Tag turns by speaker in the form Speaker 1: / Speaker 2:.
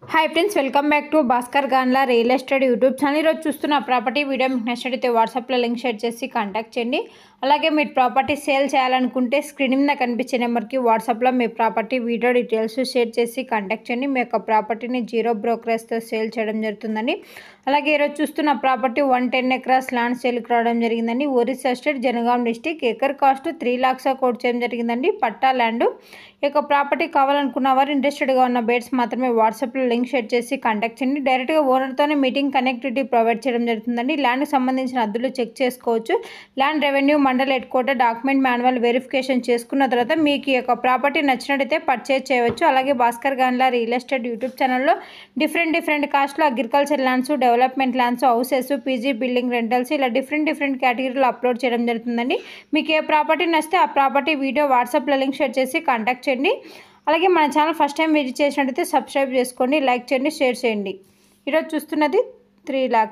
Speaker 1: hi friends welcome back to Bhaskar Ganla real estate YouTube channel ఈరోజు చూస్తున్న property video మీకు నచ్చినట్టయితే వాట్సాప్లో లింక్ షేర్ చేసి కాంటాక్ట్ చేయండి అలాగే మీరు ప్రాపర్టీ సేల్ చేయాలనుకుంటే స్క్రీన్ మీద కనిపించే నెంబర్కి వాట్సాప్లో మీ ప్రాపర్టీ వీడియో డీటెయిల్స్ షేర్ చేసి కాంటాక్ట్ చేయండి మీ యొక్క ప్రాపర్టీని జీరో బ్రోకరేజ్తో సేల్ చేయడం జరుగుతుందండి అలాగే ఈరోజు చూస్తున్న property one ten acres land సేల్కి రావడం జరిగిందండి Orissa state Jangaon district acre cost three lakhs quote చేయడం జరిగిందండి పట్టా ల్యాండ్ ఈ యొక్క ప్రాపర్టీ కావాలనుకున్న వారు ఇంట్రెస్టెడ్గా ఉన్న బేట్స్ మాత్రమే వాట్సాప్లో లింక్ షేర్ చేసి కాంటాక్ట్ చేయండి డైరెక్ట్గా ఓనర్తోనే మీటింగ్ కనెక్టివిటీ ప్రొవైడ్ చేయడం జరుగుతుందండి ల్యాండ్కి సంబంధించిన అద్దులు చెక్ చేసుకోవచ్చు land revenue mandal head quarter document manual verification చేసుకున్న తర్వాత మీకు ఈ యొక్క ప్రాపర్టీ నచ్చినట్టయితే పర్చేజ్ చేయవచ్చు అలాగే Bhaskar Ganla real estate YouTube ఛానల్లో డిఫరెంట్ డిఫరెంట్ కాస్ట్లో agriculture lands development lands houses PG building rentals ఇలా డిఫరెంట్ డిఫరెంట్ కేటగిరీలో అప్లోడ్ చేయడం జరుగుతుందండి మీకు ఏ ప్రాపర్టీ నచ్చితే ఆ ప్రాపర్టీ వీడియో వాట్సాప్లో లింక్ షేర్ చేసి కాంటాక్ట్ చేయండి అలాగే మన ఛానల్ ఫస్ట్ టైం విజిట్ చేసినట్టయితే సబ్స్క్రైబ్ చేసుకోండి లైక్ చేయండి షేర్ చేయండి ఈరోజు చూస్తున్నది త్రీ ల్యాక్